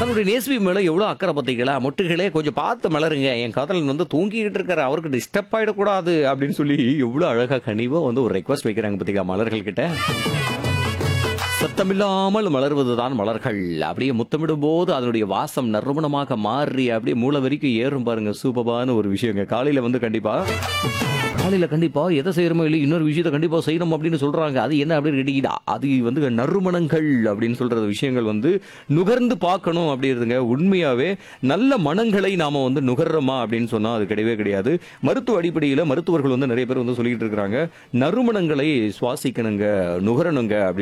தன்னுடைய நேசிவி மேல எவ்வளவு அக்கறை பார்த்தீங்களா மொட்டுகளே கொஞ்சம் பார்த்து மலருங்க என் காதலன் வந்து தூங்கிக்கிட்டு இருக்காரு அவருக்கு டிஸ்டர்ப் ஆயிடக்கூடாது அப்படின்னு சொல்லி எவ்வளவு அழகா கனிவா வந்து ஒரு ரெக்வஸ்ட் வைக்கிறாங்க பார்த்தீங்களா மலர்கள் கிட்ட சத்தமில்லாமல் மலர்வதுதான் மலர்கள் அப்படியே முத்தமிடும் போது அதனுடைய வாசம் நறுமணமாக மாறி அப்படியே மூளை வரைக்கும் ஏறும் பாருங்க சூப்பரான ஒரு விஷயங்க காலையில வந்து கண்டிப்பா காலையில கண்டிப்பா எதை செய்யறோமோ இல்லை இன்னொரு விஷயத்தை கண்டிப்பா செய்யணும் அப்படின்னு சொல்றாங்க அது என்ன அப்படின்னு கேட்டீங்கன்னா அது வந்து நறுமணங்கள் அப்படின்னு சொல்ற விஷயங்கள் வந்து நுகர்ந்து பார்க்கணும் அப்படின்றதுங்க உண்மையாவே நல்ல மனங்களை நாம வந்து நுகர்றோமா அப்படின்னு சொன்னா அது கிடையவே கிடையாது மருத்துவ அடிப்படையில மருத்துவர்கள் வந்து நிறைய பேர் வந்து சொல்லிட்டு இருக்காங்க நறுமணங்களை சுவாசிக்கணுங்க நுகரணுங்க அப்படின்னு